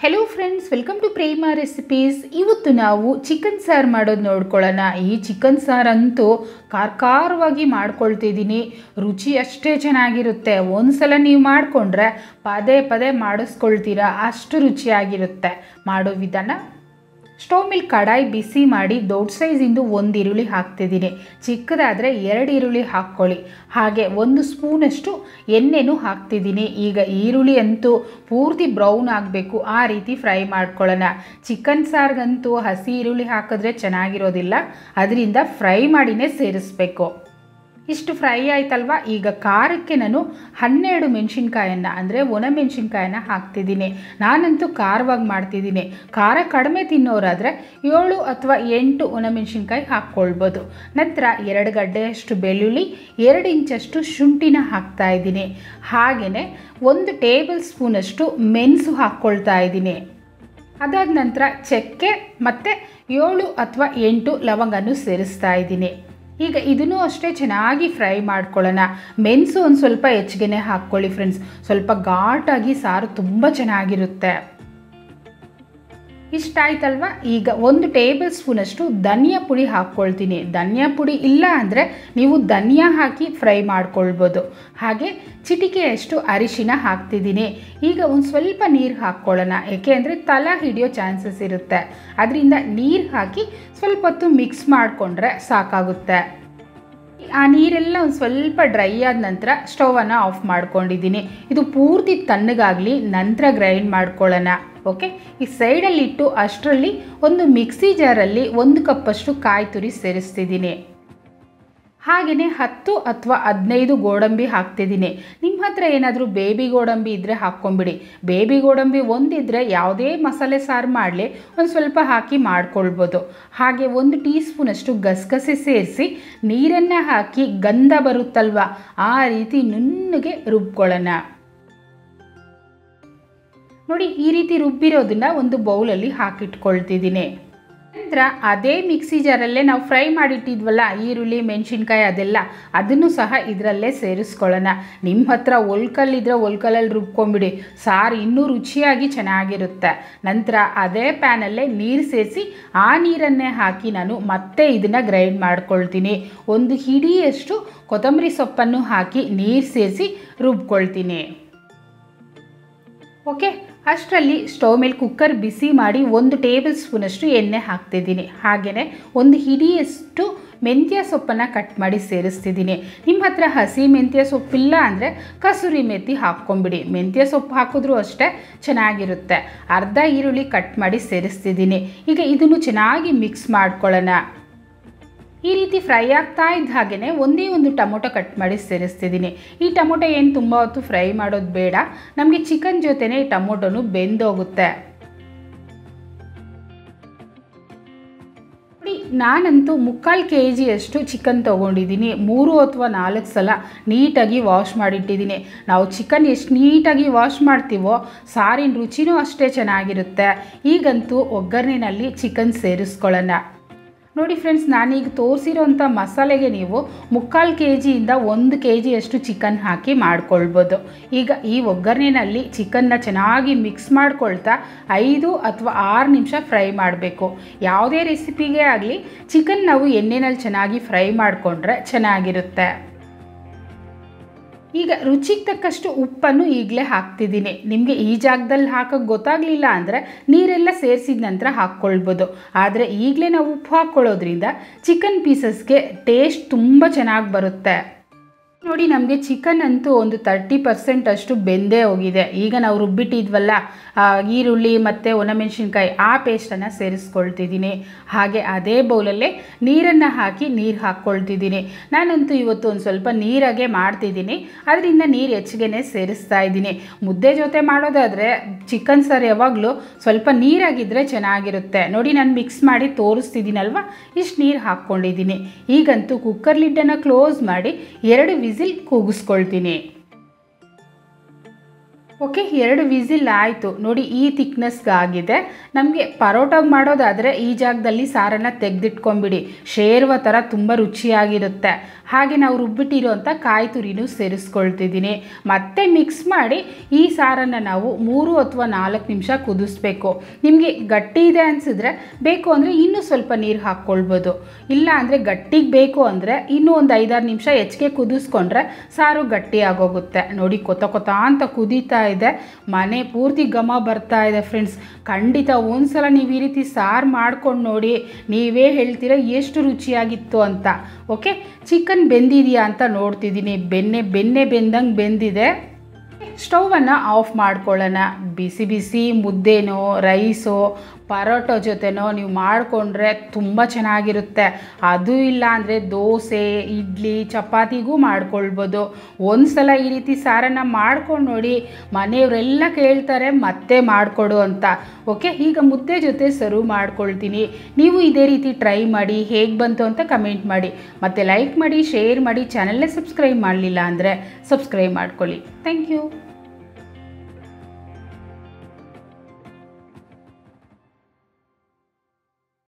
hello friends welcome to Prema recipes ಇವತ್ತು ನಾವು chicken ಸಾರು ಮಾಡೋದು ನೋಡ್ಕೊಳ್ಳೋಣ ಈ ಚಿಕನ್ ಸಾರಂತೂ ಖಾರವಾಗಿ ಮಾಡ್ಕೊಳ್ತಿದ್ದೀನಿ ರುಚಿ ಅಷ್ಟೇ ಚೆನ್ನಾಗಿರುತ್ತೆ ಒಂದ್ಸಲ ನೀವು ಮಾಡಿಕೊಂಡ್ರೆ ಪದೇ ಪದೇ ಮಾಡಿಸ್ಕೊಳ್ತೀರಾ ಅಷ್ಟು ರುಚಿಯಾಗಿರುತ್ತೆ ಮಾಡೋ ವಿಧಾನ ಸ್ಟವ್ ಮೇಲೆ ಕಡಾಯಿ ಬಿಸಿ ಮಾಡಿ ದೊಡ್ಡ ಸೈಜಿಂದು ಒಂದು ಈರುಳ್ಳಿ ಹಾಕ್ತಿದ್ದೀನಿ ಚಿಕ್ಕದಾದರೆ ಎರಡು ಈರುಳ್ಳಿ ಹಾಕ್ಕೊಳ್ಳಿ ಹಾಗೆ ಒಂದು ಸ್ಪೂನಷ್ಟು ಎಣ್ಣೆನೂ ಹಾಕ್ತಿದ್ದೀನಿ ಈಗ ಈರುಳ್ಳಿ ಅಂತೂ ಪೂರ್ತಿ ಬ್ರೌನ್ ಆಗಬೇಕು ಆ ರೀತಿ ಫ್ರೈ ಮಾಡ್ಕೊಳ್ಳೋಣ ಚಿಕನ್ ಸಾರಿಗಂತೂ ಹಸಿ ಈರುಳ್ಳಿ ಹಾಕಿದ್ರೆ ಚೆನ್ನಾಗಿರೋದಿಲ್ಲ ಅದರಿಂದ ಫ್ರೈ ಮಾಡಿನೇ ಸೇರಿಸ್ಬೇಕು ಇಷ್ಟು ಫ್ರೈ ಆಯ್ತಲ್ವ ಈಗ ಖಾರಕ್ಕೆ ನಾನು ಹನ್ನೆರಡು ಮೆಣಸಿನ್ಕಾಯನ್ನು ಅಂದರೆ ಒಣ ಮೆಣಸಿನ್ಕಾಯನ್ನ ಹಾಕ್ತಿದ್ದೀನಿ ನಾನಂತೂ ಖಾರವಾಗಿ ಮಾಡ್ತಿದ್ದೀನಿ ಖಾರ ಕಡಿಮೆ ತಿನ್ನೋರಾದರೆ ಏಳು ಅಥವಾ ಎಂಟು ಒಣ ಮೆಣಸಿನ್ಕಾಯಿ ಹಾಕ್ಕೊಳ್ಬೋದು ನಂತರ ಎರಡು ಗಡ್ಡೆಯಷ್ಟು ಬೆಳ್ಳುಳ್ಳಿ ಎರಡು ಇಂಚಷ್ಟು ಶುಂಠಿನ ಹಾಕ್ತಾ ಇದ್ದೀನಿ ಹಾಗೆಯೇ ಒಂದು ಟೇಬಲ್ ಸ್ಪೂನಷ್ಟು ಮೆಣಸು ಹಾಕ್ಕೊಳ್ತಾ ಇದ್ದೀನಿ ಅದಾದ ನಂತರ ಚಕ್ಕೆ ಮತ್ತು ಏಳು ಅಥವಾ ಎಂಟು ಲವಂಗನ್ನು ಸೇರಿಸ್ತಾ ಇದ್ದೀನಿ ಈಗ ಇದನ್ನು ಅಷ್ಟೇ ಚೆನ್ನಾಗಿ ಫ್ರೈ ಮಾಡ್ಕೊಳ್ಳೋಣ ಮೆಣಸು ಒಂದು ಸ್ವಲ್ಪ ಹೆಚ್ಚಿಗೆ ಹಾಕ್ಕೊಳ್ಳಿ ಫ್ರೆಂಡ್ಸ್ ಸ್ವಲ್ಪ ಘಾಟಾಗಿ ಸಾರು ತುಂಬ ಚೆನ್ನಾಗಿರುತ್ತೆ ಇಷ್ಟ ಆಯ್ತಲ್ವ ಈಗ ಒಂದು ಟೇಬಲ್ ಸ್ಪೂನಷ್ಟು ಧನಿಯಾ ಪುಡಿ ಹಾಕ್ಕೊಳ್ತೀನಿ ಧನಿಯಾ ಪುಡಿ ಇಲ್ಲ ಅಂದರೆ ನೀವು ಧನಿಯಾ ಹಾಕಿ ಫ್ರೈ ಮಾಡ್ಕೊಳ್ಬೋದು ಹಾಗೆ ಚಿಟಿಕೆಯಷ್ಟು ಅರಿಶಿನ ಹಾಕ್ತಿದ್ದೀನಿ ಈಗ ಒಂದು ಸ್ವಲ್ಪ ನೀರು ಹಾಕ್ಕೊಳ್ಳೋಣ ಏಕೆ ಅಂದರೆ ತಲ ಹಿಡಿಯೋ ಚಾನ್ಸಸ್ ಇರುತ್ತೆ ಅದರಿಂದ ನೀರು ಹಾಕಿ ಸ್ವಲ್ಪ ಹೊತ್ತು ಮಿಕ್ಸ್ ಮಾಡಿಕೊಂಡ್ರೆ ಸಾಕಾಗುತ್ತೆ ಆ ನೀರೆಲ್ಲ ಒಂದು ಸ್ವಲ್ಪ ಡ್ರೈ ಆದ ನಂತರ ಸ್ಟವನ್ನು ಆಫ್ ಮಾಡ್ಕೊಂಡಿದ್ದೀನಿ ಇದು ಪೂರ್ತಿ ತಣ್ಣಗಾಗಲಿ ನಂತರ ಗ್ರೈಂಡ್ ಮಾಡ್ಕೊಳ್ಳೋಣ ಓಕೆ ಈ ಸೈಡಲ್ಲಿ ಇಟ್ಟು ಅಷ್ಟರಲ್ಲಿ ಒಂದು ಮಿಕ್ಸಿ ಜಾರಲ್ಲಿ ಒಂದು ಕಪ್ಪಷ್ಟು ಕಾಯಿ ತುರಿ ಸೇರಿಸ್ತಿದ್ದೀನಿ ಹಾಗೆಯೇ ಹತ್ತು ಅಥವಾ ಹದಿನೈದು ಗೋಡಂಬಿ ಹಾಕ್ತಿದ್ದೀನಿ ನಿಮ್ಮ ಹತ್ರ ಏನಾದರೂ ಬೇಬಿ ಗೋಡಂಬಿ ಇದ್ದರೆ ಹಾಕ್ಕೊಂಬಿಡಿ ಬೇಬಿ ಗೋಡಂಬಿ ಒಂದಿದ್ದರೆ ಯಾವುದೇ ಮಸಾಲೆ ಸಾರು ಮಾಡಲಿ ಒಂದು ಸ್ವಲ್ಪ ಹಾಕಿ ಮಾಡ್ಕೊಳ್ಬೋದು ಹಾಗೆ ಒಂದು ಟೀ ಸ್ಪೂನಷ್ಟು ಗಸಗಸೆ ಸೇರಿಸಿ ನೀರನ್ನು ಹಾಕಿ ಗಂಧ ಬರುತ್ತಲ್ವ ಆ ರೀತಿ ನುಣ್ಣಗೆ ರುಬ್ಕೊಳ್ಳೋಣ ನೋಡಿ ಈ ರೀತಿ ರುಬ್ಬಿರೋದನ್ನ ಒಂದು ಬೌಲಲ್ಲಿ ಹಾಕಿಟ್ಕೊಳ್ತಿದ್ದೀನಿ ನಂತರ ಅದೇ ಮಿಕ್ಸಿ ಜಾರಲ್ಲೇ ನಾವು ಫ್ರೈ ಮಾಡಿಟ್ಟಿದ್ವಲ್ಲ ಈರುಳ್ಳಿ ಮೆಣಸಿನ್ಕಾಯಿ ಅದೆಲ್ಲ ಅದನ್ನು ಸಹ ಇದರಲ್ಲೇ ಸೇರಿಸ್ಕೊಳ್ಳೋಣ ನಿಮ್ಮ ಹತ್ರ ಒಲ್ಕಲ್ಲಿದ್ರೆ ಒಲ್ಕಲ್ಲಲ್ಲಿ ರುಬ್ಕೊಂಬಿಡಿ ಸಾರು ಇನ್ನೂ ರುಚಿಯಾಗಿ ಚೆನ್ನಾಗಿರುತ್ತೆ ನಂತರ ಅದೇ ಪ್ಯಾನಲ್ಲೇ ನೀರು ಸೇರಿಸಿ ಆ ನೀರನ್ನೇ ಹಾಕಿ ನಾನು ಮತ್ತೆ ಇದನ್ನು ಗ್ರೈಂಡ್ ಮಾಡ್ಕೊಳ್ತೀನಿ ಒಂದು ಹಿಡಿಯಷ್ಟು ಕೊತ್ತಂಬರಿ ಸೊಪ್ಪನ್ನು ಹಾಕಿ ನೀರು ಸೇರಿಸಿ ರುಬ್ಕೊಳ್ತೀನಿ ಓಕೆ ಅಷ್ಟರಲ್ಲಿ ಸ್ಟವ್ ಮೇಲೆ ಕುಕ್ಕರ್ ಬಿಸಿ ಮಾಡಿ ಒಂದು ಟೇಬಲ್ ಸ್ಪೂನಷ್ಟು ಎಣ್ಣೆ ಹಾಕ್ತಿದ್ದೀನಿ ಹಾಗೆಯೇ ಒಂದು ಹಿಡಿಯಷ್ಟು ಮೆಂತ್ಯ ಸೊಪ್ಪನ್ನು ಕಟ್ ಮಾಡಿ ಸೇರಿಸ್ತಿದ್ದೀನಿ ನಿಮ್ಮ ಹತ್ರ ಹಸಿ ಮೆಂತ್ಯ ಸೊಪ್ಪಿಲ್ಲ ಅಂದರೆ ಕಸೂರಿ ಮೆಥಿ ಹಾಕ್ಕೊಂಬಿಡಿ ಮೆಂತ್ಯ ಸೊಪ್ಪು ಹಾಕಿದ್ರೂ ಅಷ್ಟೇ ಚೆನ್ನಾಗಿರುತ್ತೆ ಅರ್ಧ ಈರುಳ್ಳಿ ಕಟ್ ಮಾಡಿ ಸೇರಿಸ್ತಿದ್ದೀನಿ ಈಗ ಇದನ್ನು ಚೆನ್ನಾಗಿ ಮಿಕ್ಸ್ ಮಾಡ್ಕೊಳ್ಳೋಣ ಈ ರೀತಿ ಫ್ರೈ ಆಗ್ತಾ ಇದ್ದ ಹಾಗೆಯೇ ಒಂದೇ ಒಂದು ಟೊಮೊಟೊ ಕಟ್ ಮಾಡಿ ಸೇರಿಸ್ತಿದ್ದೀನಿ ಈ ಟೊಮೊಟೊ ಏನು ತುಂಬ ಹೊತ್ತು ಫ್ರೈ ಮಾಡೋದು ಬೇಡ ನಮಗೆ ಚಿಕನ್ ಜೊತೆನೇ ಈ ಟೊಮೊಟೊನು ಬೆಂದೋಗುತ್ತೆ ನೋಡಿ ನಾನಂತೂ ಮುಕ್ಕಾಲು ಕೆ ಜಿಯಷ್ಟು ಚಿಕನ್ ತೊಗೊಂಡಿದ್ದೀನಿ ಮೂರು ಅಥವಾ ನಾಲ್ಕು ಸಲ ನೀಟಾಗಿ ವಾಶ್ ಮಾಡಿಟ್ಟಿದ್ದೀನಿ ನಾವು ಚಿಕನ್ ಎಷ್ಟು ನೀಟಾಗಿ ವಾಶ್ ಮಾಡ್ತೀವೋ ಸಾರಿನ ರುಚಿನೂ ಅಷ್ಟೇ ಚೆನ್ನಾಗಿರುತ್ತೆ ಈಗಂತೂ ಒಗ್ಗರಣೆನಲ್ಲಿ ಚಿಕನ್ ಸೇರಿಸ್ಕೊಳ್ಳೋಣ ನೋಡಿ ಫ್ರೆಂಡ್ಸ್ ನಾನೀಗ ತೋರಿಸಿರೋಂಥ ಮಸಾಲೆಗೆ ನೀವು ಮುಕ್ಕಾಲು ಕೆ ಜಿಯಿಂದ ಒಂದು ಕೆ ಜಿಯಷ್ಟು ಚಿಕನ್ ಹಾಕಿ ಮಾಡ್ಕೊಳ್ಬೋದು ಈಗ ಈ ಒಗ್ಗರಣೆನಲ್ಲಿ ಚಿಕನ್ನ ಚೆನ್ನಾಗಿ ಮಿಕ್ಸ್ ಮಾಡ್ಕೊಳ್ತಾ ಐದು ಅಥವಾ ಆರು ನಿಮಿಷ ಫ್ರೈ ಮಾಡಬೇಕು ಯಾವುದೇ ರೆಸಿಪಿಗೆ ಆಗಲಿ ಚಿಕನ್ ನಾವು ಎಣ್ಣೆನಲ್ಲಿ ಚೆನ್ನಾಗಿ ಫ್ರೈ ಮಾಡಿಕೊಂಡ್ರೆ ಚೆನ್ನಾಗಿರುತ್ತೆ ಈಗ ರುಚಿಗೆ ತಕ್ಕಷ್ಟು ಉಪ್ಪನ್ನು ಈಗಲೇ ಹಾಕ್ತಿದ್ದೀನಿ ನಿಮಗೆ ಈ ಜಾಗದಲ್ಲಿ ಹಾಕೋಕ್ಕೆ ಗೊತ್ತಾಗಲಿಲ್ಲ ಅಂದರೆ ನೀರೆಲ್ಲ ಸೇರಿಸಿದ ನಂತರ ಹಾಕ್ಕೊಳ್ಬೋದು ಆದರೆ ಈಗಲೇ ನಾವು ಉಪ್ಪು ಹಾಕ್ಕೊಳ್ಳೋದ್ರಿಂದ ಚಿಕನ್ ಪೀಸಸ್ಗೆ ಟೇಸ್ಟ್ ತುಂಬ ಚೆನ್ನಾಗಿ ಬರುತ್ತೆ ನೋಡಿ ನಮಗೆ ಚಿಕನ್ ಅಂತೂ ಒಂದು ತರ್ಟಿ ಪರ್ಸೆಂಟ್ ಅಷ್ಟು ಬೆಂದೇ ಹೋಗಿದೆ ಈಗ ನಾವು ರುಬ್ಬಿಟ್ಟಿದ್ವಲ್ಲ ಈರುಳ್ಳಿ ಮತ್ತು ಒಣಮೆಣಸಿನ್ಕಾಯಿ ಆ ಪೇಸ್ಟನ್ನು ಸೇರಿಸ್ಕೊಳ್ತಿದ್ದೀನಿ ಹಾಗೆ ಅದೇ ಬೌಲಲ್ಲೇ ನೀರನ್ನು ಹಾಕಿ ನೀರು ಹಾಕ್ಕೊಳ್ತಿದ್ದೀನಿ ನಾನಂತೂ ಇವತ್ತು ಒಂದು ಸ್ವಲ್ಪ ನೀರಾಗೆ ಮಾಡ್ತಿದ್ದೀನಿ ಅದರಿಂದ ನೀರು ಹೆಚ್ಚಿಗೆ ಸೇರಿಸ್ತಾ ಇದ್ದೀನಿ ಮುದ್ದೆ ಜೊತೆ ಮಾಡೋದಾದರೆ ಚಿಕನ್ ಸಾರು ಯಾವಾಗಲೂ ಸ್ವಲ್ಪ ನೀರಾಗಿದ್ದರೆ ಚೆನ್ನಾಗಿರುತ್ತೆ ನೋಡಿ ನಾನು ಮಿಕ್ಸ್ ಮಾಡಿ ತೋರಿಸ್ತಿದ್ದೀನಲ್ವ ಇಷ್ಟು ನೀರು ಹಾಕ್ಕೊಂಡಿದ್ದೀನಿ ಈಗಂತೂ ಕುಕ್ಕರ್ ಲಿಡ್ಡನ್ನು ಕ್ಲೋಸ್ ಮಾಡಿ ಎರಡು ವಿಸಿಲ್ ಕೂಗಿಸ್ಕೊಳ್ತೀನಿ ಓಕೆ ಎರಡು ವಿಸಿಲ್ ಆಯಿತು ನೋಡಿ ಈ ಥಿಕ್ನೆಸ್ಗಾಗಿದೆ ನಮಗೆ ಪರೋಟಾಗಿ ಮಾಡೋದಾದರೆ ಈ ಜಾಗದಲ್ಲಿ ಸಾರನ್ನು ತೆಗೆದಿಟ್ಕೊಂಬಿಡಿ ಶೇರ್ವ ಥರ ತುಂಬ ರುಚಿಯಾಗಿರುತ್ತೆ ಹಾಗೆ ನಾವು ರುಬ್ಬಿಟ್ಟಿರೋಂಥ ಕಾಯಿ ತುರಿನೂ ಸೇರಿಸ್ಕೊಳ್ತಿದ್ದೀನಿ ಮತ್ತೆ ಮಿಕ್ಸ್ ಮಾಡಿ ಈ ಸಾರನ್ನು ನಾವು ಮೂರು ಅಥವಾ ನಾಲ್ಕು ನಿಮಿಷ ಕುದಿಸ್ಬೇಕು ನಿಮಗೆ ಗಟ್ಟಿ ಇದೆ ಅನಿಸಿದ್ರೆ ಬೇಕು ಅಂದರೆ ಇನ್ನೂ ಸ್ವಲ್ಪ ನೀರು ಹಾಕ್ಕೊಳ್ಬೋದು ಇಲ್ಲ ಅಂದರೆ ಗಟ್ಟಿಗೆ ಬೇಕು ಅಂದರೆ ಇನ್ನೂ ಒಂದು ಐದಾರು ನಿಮಿಷ ಹೆಚ್ಚಿಗೆ ಕುದಿಸ್ಕೊಂಡ್ರೆ ಸಾರು ಗಟ್ಟಿ ಆಗೋಗುತ್ತೆ ನೋಡಿ ಕೊತ ಕೊತ ಅಂತ ಕುದೀತಾ ಇದೆ ಮನೆ ಪೂರ್ತಿ ಘಮ ಬರ್ತಾ ಇದೆ ಫ್ರೆಂಡ್ಸ್ ಖಂಡಿತ ಒಂದ್ಸಲ ನೀವು ಈ ರೀತಿ ಸಾರು ಮಾಡ್ಕೊಂಡು ನೋಡಿ ನೀವೇ ಹೇಳ್ತೀರ ಎಷ್ಟು ರುಚಿಯಾಗಿತ್ತು ಅಂತ ಓಕೆ ಚಿಕನ್ ಬೆಂದಿದೆಯಾ ಅಂತ ನೋಡ್ತಿದ್ದೀನಿ ಬೆನ್ನೆ ಬೆನ್ನೆ ಬೆಂದಂಗೆ ಬೆಂದಿದೆ ಸ್ಟೌವನ್ನು ಆಫ್ ಮಾಡ್ಕೊಳ್ಳೋಣ ಬಿಸಿ ಬಿಸಿ ಮುದ್ದೆನೋ ರೈಸೋ ಪರೋಟೊ ಜೊತೆನೋ ನೀವು ಮಾಡಿಕೊಂಡ್ರೆ ತುಂಬ ಚೆನ್ನಾಗಿರುತ್ತೆ ಅದು ಇಲ್ಲ ಅಂದರೆ ದೋಸೆ ಇಡ್ಲಿ ಚಪಾತಿಗೂ ಮಾಡ್ಕೊಳ್ಬೋದು ಒಂದು ಸಲ ಈ ರೀತಿ ಸಾರನ್ನು ಮಾಡ್ಕೊಂಡು ನೋಡಿ ಮನೆಯವರೆಲ್ಲ ಕೇಳ್ತಾರೆ ಮತ್ತೆ ಮಾಡಿಕೊಡು ಅಂತ ಓಕೆ ಈಗ ಮುದ್ದೆ ಜೊತೆ ಸರ್ವ್ ಮಾಡ್ಕೊಳ್ತೀನಿ ನೀವು ಇದೇ ರೀತಿ ಟ್ರೈ ಮಾಡಿ ಹೇಗೆ ಬಂತು ಅಂತ ಕಮೆಂಟ್ ಮಾಡಿ ಮತ್ತು ಲೈಕ್ ಮಾಡಿ ಶೇರ್ ಮಾಡಿ ಚಾನಲ್ನೇ ಸಬ್ಸ್ಕ್ರೈಬ್ ಮಾಡಲಿಲ್ಲ ಅಂದರೆ ಸಬ್ಸ್ಕ್ರೈಬ್ ಮಾಡ್ಕೊಳ್ಳಿ ಥ್ಯಾಂಕ್ ಯು